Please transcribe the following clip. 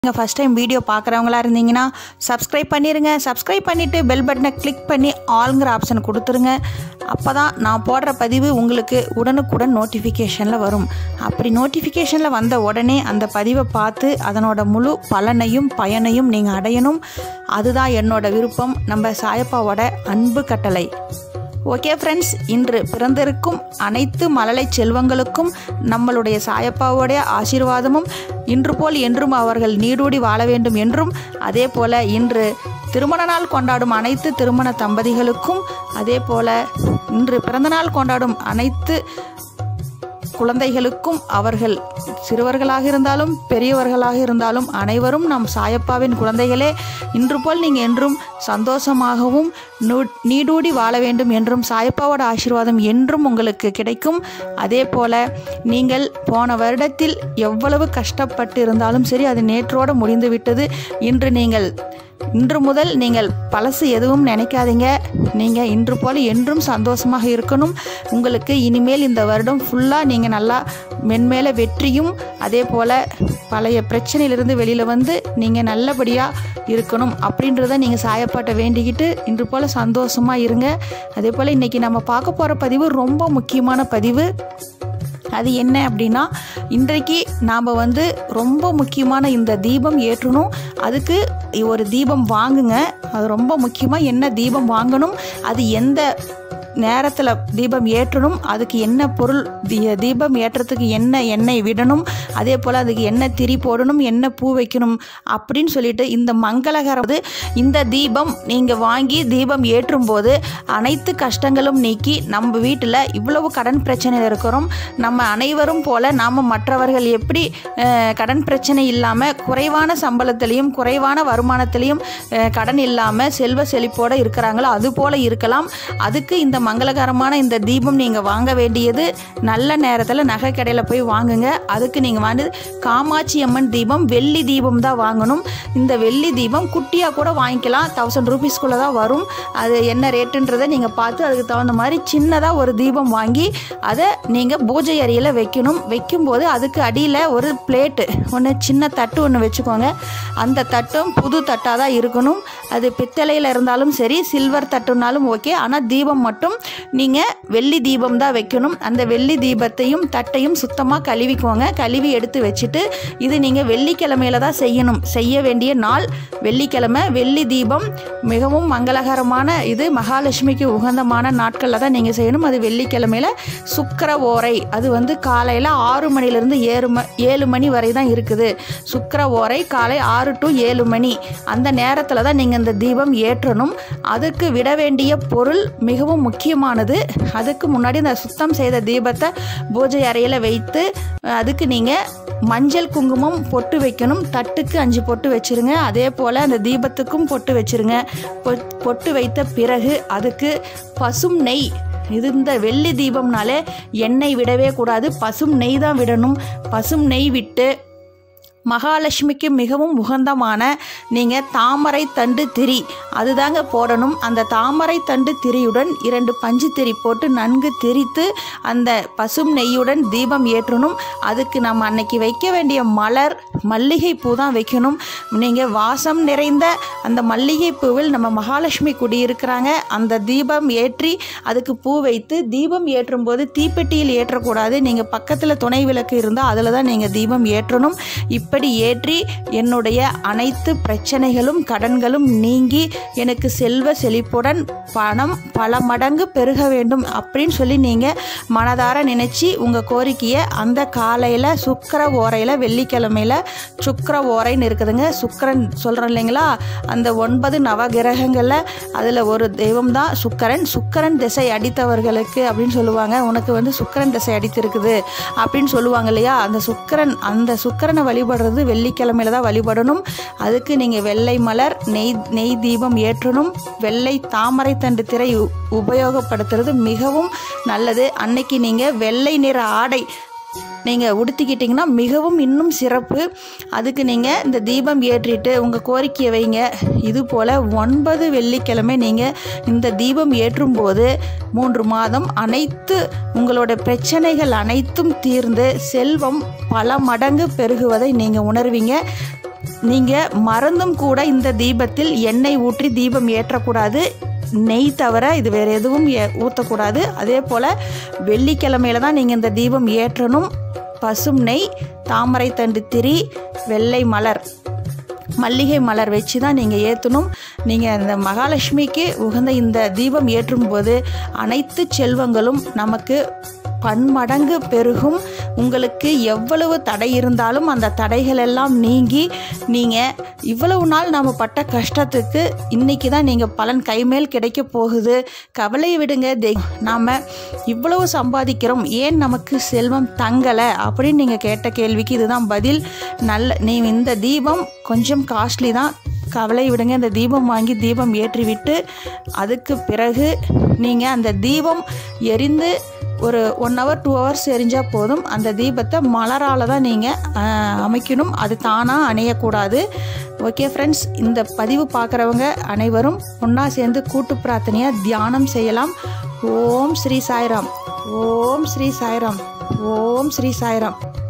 நீங்கள் first time video பார்க்குறவங்களா இருந்தீங்கன்னா சப்ஸ்கிரைப் பண்ணிடுங்க சப்ஸ்கிரைப் பண்ணிவிட்டு பெல் பட்டனை கிளிக் பண்ணி ஆளுங்கிற ஆப்ஷன் கொடுத்துருங்க அப்போ தான் நான் போடுற பதிவு உங்களுக்கு உடனுக்குடன் நோட்டிஃபிகேஷனில் வரும் அப்படி நோட்டிஃபிகேஷனில் வந்த உடனே அந்த பதிவை பார்த்து அதனோட முழு பலனையும் பயனையும் நீங்கள் அடையணும் அதுதான் என்னோட விருப்பம் நம்ம சாயப்பாவோட அன்பு கட்டளை ஓகே ஃப்ரெண்ட்ஸ் இன்று பிறந்திருக்கும் அனைத்து மழலை செல்வங்களுக்கும் நம்மளுடைய சாயப்பாவுடைய ஆசீர்வாதமும் இன்று போல் என்றும் அவர்கள் நீடூடி வாழ வேண்டும் என்றும் அதே போல இன்று திருமண நாள் கொண்டாடும் அனைத்து திருமண தம்பதிகளுக்கும் அதே போல இன்று பிறந்தநாள் கொண்டாடும் அனைத்து குழந்தைகளுக்கும் அவர்கள் சிறுவர்களாக இருந்தாலும் பெரியவர்களாக இருந்தாலும் அனைவரும் நம் சாயப்பாவின் குழந்தைகளே இன்று போல் நீங்கள் என்றும் சந்தோஷமாகவும் நூ- நீடூடி வாழ வேண்டும் என்றும் சாயப்பாவோட ஆசீர்வாதம் என்றும் உங்களுக்கு கிடைக்கும் அதே போல நீங்கள் போன வருடத்தில் எவ்வளவு கஷ்டப்பட்டு இருந்தாலும் சரி அது நேற்றோடு முடிந்துவிட்டது இன்று நீங்கள் இன்று முதல் நீங்கள் பழசு எதுவும் நினைக்காதீங்க நீங்கள் இன்று போல் என்றும் சந்தோஷமாக இருக்கணும் உங்களுக்கு இனிமேல் இந்த வருடம் ஃபுல்லாக நீங்கள் நல்லா மென்மேல வெற்றியும் அதே போல் பழைய பிரச்சனையிலிருந்து வெளியில் வந்து நீங்கள் நல்லபடியாக இருக்கணும் அப்படின்றத நீங்கள் சாயப்பாட்டை வேண்டிக்கிட்டு இன்று போல் சந்தோஷமாக இருங்க அதே போல் இன்றைக்கி நம்ம பார்க்க போகிற பதிவு ரொம்ப முக்கியமான பதிவு அது என்ன அப்படின்னா இன்றைக்கு நாம் வந்து ரொம்ப முக்கியமான இந்த தீபம் ஏற்றணும் அதுக்கு ஒரு தீபம் வாங்குங்க அது ரொம்ப முக்கியமாக என்ன தீபம் வாங்கணும் அது எந்த நேரத்தில் தீபம் ஏற்றணும் அதுக்கு என்ன பொருள் தீ- தீபம் ஏற்றத்துக்கு என்ன எண்ணெய் விடணும் அதே போல் அதுக்கு என்ன திரி போடணும் என்ன பூ வைக்கணும் அப்படின்னு சொல்லிட்டு இந்த மங்களகரம் வந்து இந்த தீபம் நீங்கள் வாங்கி தீபம் ஏற்றும் போது அனைத்து கஷ்டங்களும் நீக்கி நம்ம வீட்டில் இவ்வளவு கடன் பிரச்சனையில் இருக்கிறோம் நம்ம அனைவரும் போல நாம் மற்றவர்கள் எப்படி அஹ், கடன் பிரச்சனை இல்லாமல் குறைவான சம்பளத்திலையும் குறைவான வருமானத்திலையும் அஹ், கடன் இல்லாமல் செல்வ செழிப்போடு இருக்கிறாங்களோ அது போல இருக்கலாம் அதுக்கு இந்த மங்களகரமான இந்த தீபம் நீங்கள் வாங்க வேண்டியது நல்ல நேரத்தில் நகை கடையில் போய் வாங்குங்க அதுக்கு நீங்கள் வந்து காமாட்சி அம்மன் தீபம் வெள்ளி தீபம் தான் வாங்கணும் இந்த வெள்ளி தீபம் குட்டியாக கூட வாங்கிக்கலாம் தௌசண்ட் ருபீஸ்க்குள்ளே தான் வரும் அது என்ன ரேட்டுன்றதை நீங்கள் பார்த்து அதுக்கு தகுந்த மாதிரி சின்னதாக ஒரு தீபம் வாங்கி அதை நீங்கள் பூஜை அறையில் வைக்கணும் வைக்கும்போது அதுக்கு அடியில் ஒரு பிளேட்டு ஒன்று சின்ன தட்டு ஒன்று வச்சுக்கோங்க அந்த தட்டும் புது தட்டாக தான் இருக்கணும் அது பித்தளையில் இருந்தாலும் சரி சில்வர் தட்டுனாலும் ஓகே ஆனால் தீபம் மட்டும் நீங்கள் வெள்ளி தீபம் தான் வைக்கணும் அந்த வெள்ளி தீபத்தையும் தட்டையும் சுத்தமாக கழுவிக்கோங்க கழுவி எடுத்து வச்சுட்டு இது நீங்கள் வெள்ளிக்கிழமையில தான் செய்யணும் செய்ய வேண்டிய நாள் வெள்ளிக்கிழமை வெள்ளி தீபம் மிகவும் மங்களகரமான இது மகாலட்சுமிக்கு உகந்தமான நாட்களில் தான் நீங்கள் செய்யணும் அது வெள்ளிக்கிழமையில சுக்கர ஓரை அது வந்து காலையில் ஆறு மணிலேருந்து ஏழு ம ஏழு மணி வரை தான் இருக்குது சுக்கர ஓரை காலை ஆறு டு ஏழு மணி அந்த நேரத்தில் தான் நீங்கள் இந்த தீபம் ஏற்றணும் அதுக்கு விட வேண்டிய பொருள் மிகவும் முக்கியமானது அதுக்கு முன்னாடி இந்த சுத்தம் செய்த தீபத்தை பூஜை அறையில் வைத்து அதுக்கு நீங்கள் மஞ்சள் குங்குமம் பொட்டு வைக்கணும் தட்டுக்கு அஞ்சு பொட்டு வச்சிருங்க அதே போல் அந்த தீபத்துக்கும் பொட்டு வச்சிருங்க பொ- பொட்டு வைத்த பிறகு அதுக்கு பசும் நெய் இது இந்த வெள்ளி தீபம்னாலே எண்ணெய் விடவே கூடாது பசும் நெய் தான் விடணும் பசும் நெய் விட்டு மகாலட்சுமிக்கு மிகவும் உகந்தமான நீங்கள் தாமரை தண்டு திரி அதுதாங்க போடணும் அந்த தாமரை தண்டு திரியுடன் இரண்டு பஞ்சு திரி போட்டு நன்கு திரித்து அந்த பசும் நெய்யுடன் தீபம் ஏற்றணும் அதுக்கு நம்ம அன்னைக்கு வைக்க வேண்டிய மலர் மல்லிகை பூ தான் வைக்கணும் நீங்கள் வாசம் நிறைந்த அந்த மல்லிகை பூவில் நம்ம மகாலட்சுமி குடியிருக்கிறாங்க அந்த தீபம் ஏற்றி அதுக்கு பூ வைத்து தீபம் ஏற்றும் போது தீப்பெட்டியில் ஏற்றக்கூடாது நீங்கள் பக்கத்தில் துணை விளக்கு இருந்தால் அதில் தான் நீங்கள் தீபம் ஏற்றணும் இப்படி ஏற்றி என்னுடைய அனைத்து பிரச்சனைகளும் கடன்களும் நீங்கி எனக்கு செல்வ செழிப்புடன் பணம் பல மடங்கு பெருக வேண்டும் அப்படின்னு சொல்லி நீங்கள் மனதார நினச்சி உங்கள் கோரிக்கையை அந்த காலையில் சுக்கர ஓரையில் வெள்ளிக்கிழமையில் சுக்கர ஓரைன்னு இருக்குதுங்க சுக்கரன் சொல்கிறோம் இல்லைங்களா அந்த ஒன்பது நவகிரகங்களில் அதில் ஒரு தெய்வம் தான் சுக்கரன் சுக்கரன் திசை அடித்தவர்களுக்கு அப்படின்னு சொல்லுவாங்க உனக்கு வந்து சுக்கரன் திசை அடித்திருக்குது அப்படின்னு சொல்லுவாங்க இல்லையா அந்த சுக்கரன் அந்த சுக்கரனை வழிபடுறது வெள்ளிக்கிழமையில தான் வழிபடணும் அதுக்கு நீங்கள் வெள்ளை மலர் நெய் நெய் தீபம் ஏற்றணும் வெள்ளை தாமரை தண்டு திரை உ- உபயோகப்படுத்துறது மிகவும் நல்லது அன்னைக்கு நீங்கள் வெள்ளை நிற ஆடை நீங்கள் உடுத்திக்கிட்டிங்கன்னா மிகவும் இன்னும் சிறப்பு அதுக்கு நீங்கள் இந்த தீபம் ஏற்றிட்டு உங்கள் கோரிக்கையை வைங்க இது போல் ஒன்பது வெள்ளிக்கிழமை நீங்கள் இந்த தீபம் ஏற்றும் போது மூன்று மாதம் அனைத்து உங்களோட பிரச்சனைகள் அனைத்தும் தீர்ந்து செல்வம் பல மடங்கு பெருகுவதை நீங்கள் உணர்வீங்க நீங்கள் மறந்தும் கூட இந்த தீபத்தில் எண்ணெய் ஊற்றி தீபம் ஏற்றக்கூடாது நெய் தவிர இது வேறு எதுவும் ஏ ஊற்றக்கூடாது அதே போல் வெள்ளிக்கிழமையில தான் நீங்கள் இந்த தீபம் ஏற்றணும் பசும் நெய் தாமரை தண்டு திரி வெள்ளை மலர் மல்லிகை மலர் வச்சு தான் நீங்கள் ஏற்றணும் நீங்கள் இந்த மகாலட்சுமிக்கு உகந்த இந்த தீபம் ஏற்றும்போது அனைத்து செல்வங்களும் நமக்கு பன்மடங்கு பெருகும் உங்களுக்கு எவ்வளவு தடை இருந்தாலும் அந்த தடைகள் எல்லாம் நீங்கி நீங்கள் இவ்வளவு நாள் நாம் பட்ட கஷ்டத்துக்கு இன்றைக்கி தான் நீங்கள் பலன் கைமேல் கிடைக்க போகுது கவலை விடுங்க தெ நாம் இவ்வளவு சம்பாதிக்கிறோம் ஏன் நமக்கு செல்வம் தங்கலை அப்படின்னு நீங்கள் கேட்ட கேள்விக்கு இதுதான் பதில் நல்ல நீ இந்த தீபம் கொஞ்சம் காஸ்ட்லி தான் கவலை விடுங்க இந்த தீபம் வாங்கி தீபம் ஏற்றிவிட்டு அதுக்கு பிறகு நீங்கள் அந்த தீபம் எரிந்து ஒரு ஒன் ஹவர் டூ ஹவர்ஸ் எரிஞ்சால் போதும் அந்த தீபத்தை மலரால் தான் நீங்கள் அமைக்கணும் அது தானாக அணையக்கூடாது ஓகே ஃப்ரெண்ட்ஸ் இந்த பதிவு பார்க்குறவங்க அனைவரும் ஒன்றா சேர்ந்து கூட்டு பிரார்த்தனையாக தியானம் செய்யலாம் ஓம் ஸ்ரீ சாய்ராம் ஓம் ஸ்ரீ சாய்ராம் ஓம் ஸ்ரீ சாய்ராம்